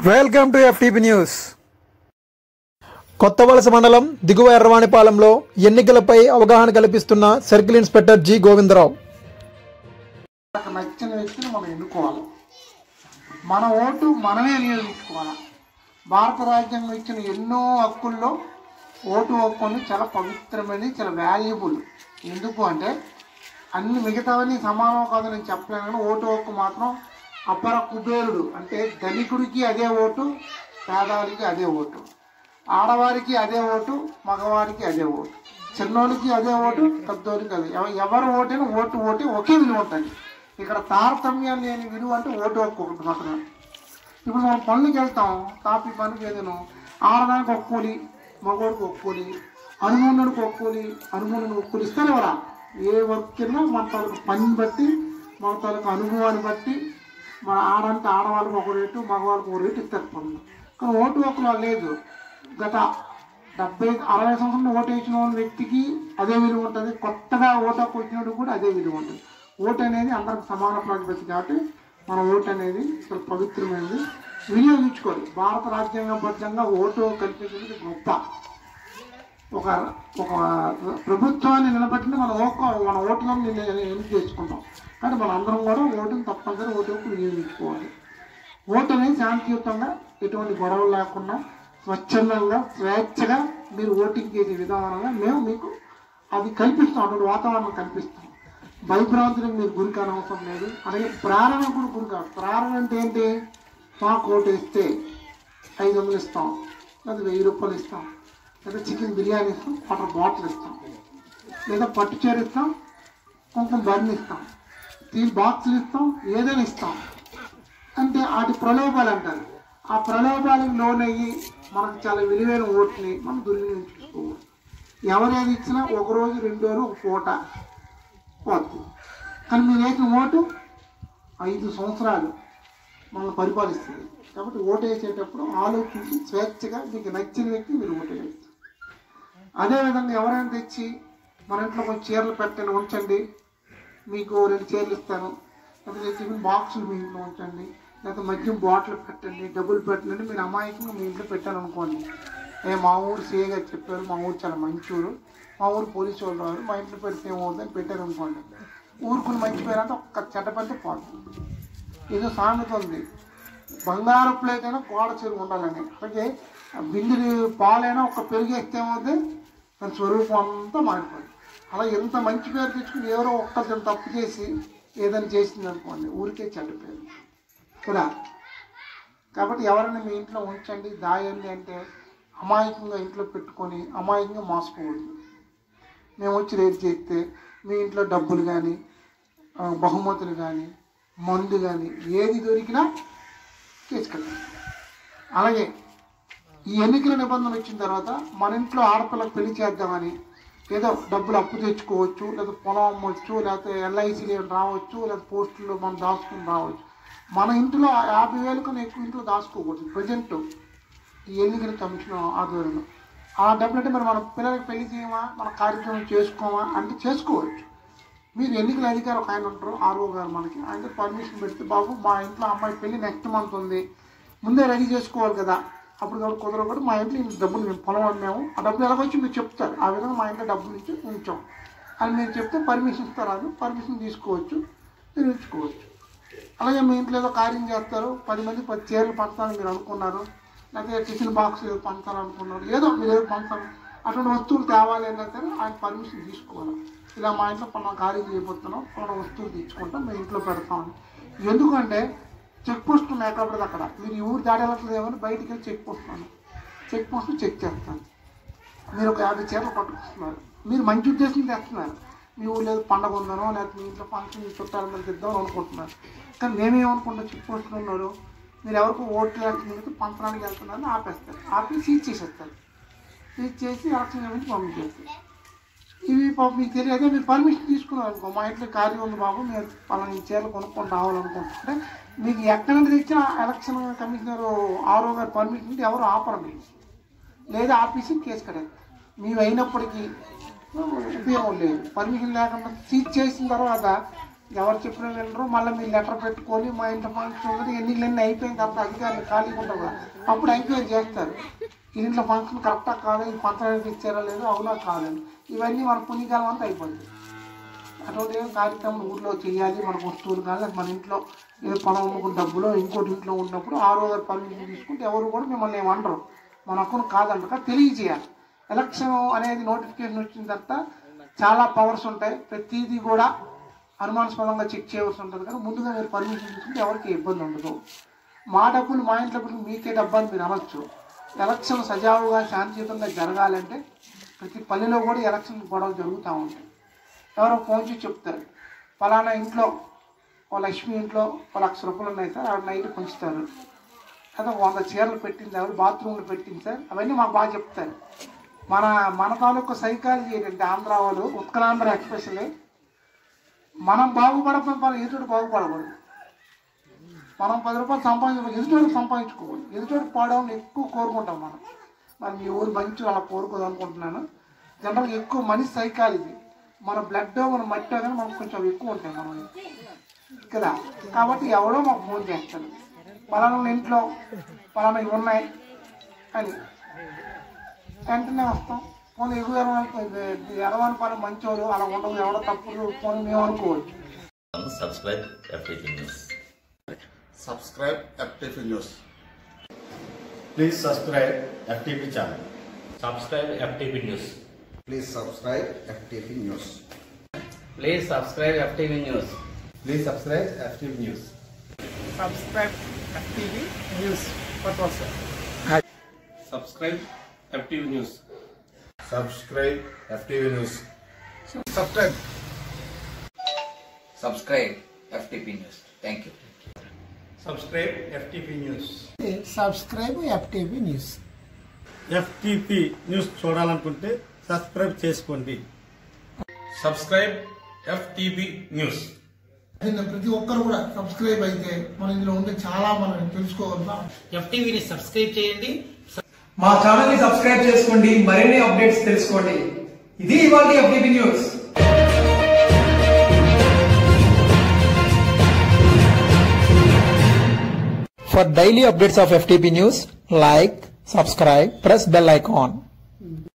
Welcome to FTP news కొత్త వలస మండలం దిగువ ఎర్రవాణిపాలెంలో ఎన్నికలపై అవగాహన కల్పిస్తున్న సర్కిల్ ఇన్స్పెక్టర్ జి గోవిందరావు మనకు నచ్చిన వ్యక్తిని మనం ఎన్నుకోవాలి మన ఓటు మనమే వినియోగించుకోవాలి భారత రాజ్యాంగం ఇచ్చిన ఎన్నో హక్కుల్లో ఓటు హక్కు అనేది చాలా పవిత్రమైనది చాలా వాల్యుబుల్ ఎందుకు అంటే అన్ని మిగతావన్నీ సమానం కాదు నేను చెప్పలేను కానీ ఓటు హక్కు మాత్రం అపర కుబేరుడు అంటే ధనికుడికి అదే ఓటు పేదవారికి అదే ఓటు ఆడవారికి అదే ఓటు మగవారికి అదే ఓటు చిన్నోడికి అదే ఓటు పెద్దోడికి అదే ఎవ- ఎవరు ఓటైనా ఓటు ఓటే ఒకే విలువ ఉంటుంది ఇక్కడ తారతమ్యం లేని విలువ అంటే ఓటు హక్కు ఒకటి మాత్రమే ఇప్పుడు మనం పనులకు వెళ్తాం కాపీ పనికి ఏదైనా ఆడదానికి ఒక కూలి మగవాడికి ఒక కూలి అనుమూనుడికి ఒక కూలి అనుమూనుడికి ఒక కూలి ఇస్తారు ఎవరా ఏ వర్క్ కింద మన తాలూకు పనిని బట్టి మన తాలూకు అనుభవాన్ని బట్టి మన ఆడంటే ఆడవాళ్ళకి ఒక రేటు మగవాళ్ళకి ఒక రేటు ఇస్తారు పనులు కానీ ఓటు హక్కులో లేదు గత డెబ్బై అరవై సంవత్సరాలు ఓటు వేసిన వాళ్ళ వ్యక్తికి అదే విలువ ఉంటుంది కొత్తగా ఓటు హక్కు వచ్చినప్పుడు కూడా అదే విలువ ఉంటుంది ఓటు అనేది అందరికి సమాన ప్రాతిపత్తి కాబట్టి మన ఓటు అనేది చాలా పవిత్రమైనది వినియోగించుకోవాలి భారత రాజ్యాంగబద్ధంగా ఓటు కల్పించేది గొప్ప ఒక ఒక ప్రభుత్వాన్ని నిలబెట్టిన మన ఓటు మన ఓట్లను ఎన్నిక చేసుకుంటాం కానీ మన అందరం కూడా ఓటుని తప్పనిసరి ఓటు హక్కు వినియోగించుకోవాలి ఓటు అనేది శాంతియుతంగా ఎటువంటి గొడవలు లేకుండా స్వచ్ఛందంగా స్వేచ్ఛగా మీరు ఓటింగ్ చేసే విధానంగా మేము మీకు అది కల్పిస్తాం అటువంటి వాతావరణం కల్పిస్తాం భయభ్రాంతులకు మీరు గురి కానవసరం లేదు అలాగే ప్రేరణ కూడా గురి కాదు ప్రేరణ అంటే ఏంటి మాకు ఓటు ఇస్తే ఐదు వందలు ఇస్తాం లేదా వెయ్యి రూపాయలు ఇస్తాం లేదా చికెన్ బిర్యానీ ఇస్తాం వాటర్ బాటిల్ ఇస్తాం లేదా పట్టు చీర ఇస్తాం కుంకుమ బర్ని ఇస్తాం స్టీల్ బాక్సులు ఇస్తాం ఏదైనా ఇస్తాం అంటే వాటి ప్రలోభాలు అంటారు ఆ ప్రలోభాలకు లోనయ్యి మనకు చాలా విలువైన ఓటుని మనం దుర్వినియోగించుకోవాలి ఎవరేది ఇచ్చినా ఒక రోజు రెండు రోజులు ఒక పూట పోతుంది కానీ మీరు వేసిన ఓటు ఐదు సంవత్సరాలు మనల్ని పరిపాలిస్తుంది కాబట్టి ఓటు వేసేటప్పుడు ఆలోచించి స్వేచ్ఛగా మీకు నచ్చిన వ్యక్తి మీరు ఓటు వేస్తారు అదేవిధంగా ఎవరైనా తెచ్చి మన ఇంట్లో కొంచెం చీరలు పెట్టండి ఉంచండి మీకు రెండు చీరలు ఇస్తాను లేకపోతే టిఫిన్ బాక్సులు మీ ఇంట్లో ఉంచండి లేకపోతే మద్యం బాటిల్ పెట్టండి డబ్బులు పెట్టండి మీరు అమాయకంగా మీ ఇంట్లో పెట్టాను అనుకోండి ఏ మా ఊరు సీఏ గారు చెప్పారు మా ఊరు చాలా మంచి ఊరు మా ఊరు పోలీసు వాళ్ళు రారు మా ఇంట్లో పెడితే ఏమవుతుందని పెట్టారు అనుకోండి ఊరుకుని మంచి పేరంతా ఒక్క చెడ్డ పెడితే పోతుంది ఏదో సామెత ఉంది బంగారు ప్లేట్ అయినా గోడ చెరువు ఉండాలని అలాగే ఆ బిందులు పాలైనా ఒక పెరిగేస్తే ఏమవుతుంది దాని స్వరూపం అంతా మారిపోయింది అలా ఎంత మంచి పేరు తెచ్చుకుని ఎవరో ఒక్కరిని తప్పు చేసి ఏదైనా చేసింది అనుకోండి ఊరికే చెడ్డ పేరు కదా కాబట్టి ఎవరైనా మీ ఇంట్లో ఉంచండి దాయండి అంటే అమాయకంగా ఇంట్లో పెట్టుకొని అమాయకంగా మోసపోవద్దు మేము వచ్చి రేపు చేస్తే మీ ఇంట్లో డబ్బులు కానీ బహుమతులు కానీ మందు కానీ ఏది దొరికినా తీసుకెళ్ళండి అలాగే ఈ ఎన్నికల నిబంధనలు వచ్చిన తర్వాత మన ఇంట్లో ఆడపిల్లకు పెళ్లి చేద్దామని ఏదో డబ్బులు అప్పు తెచ్చుకోవచ్చు లేదా పొలం అమ్మవచ్చు లేకపోతే ఎల్ఐసీలు రావచ్చు లేదా పోస్టుల్లో మనం దాచుకుని రావచ్చు మన ఇంట్లో ఆ యాభై వేలు కన్నా ఎక్కువ ఇంట్లో దాచుకోకూడదు ప్రజెంట్ ఈ ఎన్నికల కమిషన్ ఆధ్వర్యంలో ఆ డబ్బులు అంటే మరి మన పిల్లలకి పెళ్లి చేయమా మన కార్యక్రమం చేసుకోమా అంటే చేసుకోవచ్చు మీరు ఎన్నికల అధికారి ఒక ఆయన ఉంటారు ఆర్ఓ గారు మనకి ఆయన పర్మిషన్ పెడితే బాబు మా ఇంట్లో అమ్మాయి పెళ్లి నెక్స్ట్ మంత్ ఉంది ముందే రెడీ చేసుకోవాలి కదా అప్పుడు కాబట్టి కుదరదు కూడా మా ఇంట్లో ఇంత డబ్బులు మేము పొలం అమ్మాము ఆ డబ్బులు ఎలాగొచ్చి మీరు చెప్తారు ఆ విధంగా మా ఇంట్లో డబ్బులు ఇచ్చి ఉంచాం అని మీరు చెప్తే పర్మిషన్ ఇస్తారు అది పర్మిషన్ తీసుకోవచ్చు మీరు ఉంచుకోవచ్చు అలాగే మీ ఇంట్లో ఏదో కార్యం చేస్తారు పది మంది పది చీరలు పంచాలని మీరు అనుకున్నారు లేకపోతే టిఫిన్ బాక్స్ ఏదో పంచాలనుకున్నారు ఏదో మీరు ఏదో పంచాలి అటువంటి వస్తువులు తేవాలి అంటే ఆయన పర్మిషన్ తీసుకోవాలి ఇలా మా ఇంట్లో పలానా కార్యం చేయబోతున్నాం పలానా వస్తువులు తెచ్చుకుంటాం మీ ఇంట్లో పెడతామని ఎందుకంటే చెక్ పోస్ట్ ఉన్నాయి కాబట్టి అక్కడ మీరు ఈ ఊరు దాడేట్లేదు ఏమని బయటికి వెళ్ళి చెక్ పోస్ట్ ఉన్నాను చెక్ పోస్ట్ చెక్ చేస్తాను మీరు ఒక యాభై చీరలు పట్టుకొస్తున్నారు మీరు మంచి ఉద్దేశం తెస్తున్నారు మీ ఊళ్ళో ఏదో పండగ ఉందనో లేకపోతే మీ ఇంట్లో ఫంక్షన్ మీ చుట్టాల మీద ఇద్దాం అనుకుంటున్నారు కానీ మేమేమనుకుంటాం చెక్ పోస్టులు ఉన్నారు మీరు ఎవరికి ఓట్లు వెళ్తున్నారు పంచడానికి వెళ్తున్నారని ఆపేస్తారు ఆపి సీజ్ చేసేస్తారు సీజ్ చేసి ఎలక్షన్ నుంచి పంపించేస్తారు ఇవి పాపం మీకు తెలియదే మీరు పర్మిషన్ తీసుకున్నారు అనుకో మా ఇంట్లో కార్యం ఉంది బాబు మీరు పలానా ఈ చీరలు కొనుక్కొని రావాలనుకుంటుంటే మీకు ఎక్కడ నుండి తెచ్చిన ఎలక్షన్ కమిషనర్ ఆరో గారు పర్మిషన్ ఉంటే ఎవరు ఆపరు మీకు లేదా ఆఫీస్కి కేసు కడేస్తారు మీరు అయినప్పటికీ ఉపయోగం లేదు పర్మిషన్ లేకుండా సీజ్ చేసిన తర్వాత ఎవరు చెప్పినా వినరు మళ్ళీ మీరు లెటర్ పెట్టుకొని మా ఇంట్లో ఫంక్షన్ ఉంటుంది ఎన్నికలన్నీ అయిపోయిన తర్వాత అధికారులు ఖాళీగా ఉంటారు కదా అప్పుడు ఎంక్వైరీ చేస్తారు ఈ ఇంట్లో ఫంక్షన్ కరెక్టా కాదా ఈ పంచాయతీ ఇచ్చారా లేదు అవునా కాదని ఇవన్నీ మన పుణ్యకాలం అంతా అయిపోతుంది అటువంటి ఏం కార్యక్రమం ఊర్లో చేయాలి మన వస్తువులు కానీ మన ఇంట్లో ఏదో పొలం అమ్ముకున్న డబ్బులు ఇంకోటి ఇంట్లో ఉన్నప్పుడు ఆ రోజు పర్మిషన్ తీసుకుంటే ఎవరు కూడా మిమ్మల్ని ఏమనరు మన హక్కును కాదంటారు తెలియజేయాలి ఎలక్షన్ అనేది నోటిఫికేషన్ వచ్చిన తర్వాత చాలా పవర్స్ ఉంటాయి ప్రతిదీ కూడా అనుమానాస్పదంగా చెక్ చేయవలసి ఉంటుంది కానీ ముందుగా మీరు పర్మిషన్ తీసుకుంటే ఎవరికి ఇబ్బంది ఉండదు మా డబ్బులు మా ఇంట్లో డబ్బులు మీకే డబ్బు అని మీరు అనొచ్చు ఎలక్షన్ సజావుగా శాంతియుతంగా జరగాలంటే ప్రతి పల్లెలో కూడా ఎలక్షన్ గొడవలు జరుగుతూ ఉంటాయి ఎవరో ఫోన్ చేసి చెప్తారు ఫలానా ఇంట్లో ఓ లక్ష్మి ఇంట్లో ఓ లక్ష రూపాయలు ఉన్నాయి సార్ ఆవిడ నైట్ పంచుతారు అదే వంద చీరలు పెట్టింది ఆవిడ బాత్రూమ్లో పెట్టింది సార్ అవన్నీ మాకు బాగా చెప్తారు మన మన తాలూకు సైకాలజీ ఏంటంటే ఆంధ్ర వాళ్ళు ఉత్కలాంధ్ర ఎక్స్పెషల్లీ మనం బాగుపడకపోతే ఎదుటి బాగుపడకూడదు మనం పది రూపాయలు సంపాదించ ఎదుటోడికి సంపాదించుకోకూడదు ఎదుటోడికి పాడవని ఎక్కువ కోరుకుంటాం మనం మరి మీ ఊరు మంచి అలా కోరుకోదు అనుకుంటున్నాను జనరల్గా ఎక్కువ మనిషి సైకాలజీ మన బ్లడ్ మన మట్టి కానీ మనకు కొంచెం ఎక్కువ ఉంటాయి మనం కదా కాబట్టి ఎవడో మాకు ఫోన్ చేస్తాడు పలానా ఇంట్లో పలానా ఇవి ఉన్నాయి అని వెంటనే వస్తాం పోనీ ఎగువ ఎరవాని పని మంచోడు అలా ఉండదు ఎవడో తప్పులు పోనీ మేము అనుకోవచ్చు subscribe FTP News. subscribe FTV News. Please subscribe FTP channel. Subscribe FTP News. Please subscribe FTV News. Please subscribe FTV News. Please subscribe FTP News. Subscribe TV news పట్టుకోవాలి sir subscribe FTV News. Subscribe FTV News. Subscribe Subscribe FTP News. Thank you. Subscribe FTP News. Subscribe FTV news FTP news చూడాలనుకుంటే subscribe చేసుకోండి Subscribe FTP News. దీన్ని ప్రతి ఒక్కరు కూడా subscribe అయితే మన ఇందులో ఉండే చాలా మనం తెలుసుకోగలుగుతాం ఎఫ్టీవీని సబ్స్క్రైబ్ చేయండి మా ఛానల్ ని సబ్స్క్రైబ్ చేసుకోండి మరిన్ని అప్డేట్స్ తెలుసుకోండి ఇది ఇవాళ FTP news For daily updates of FTP news, like, subscribe, press bell icon.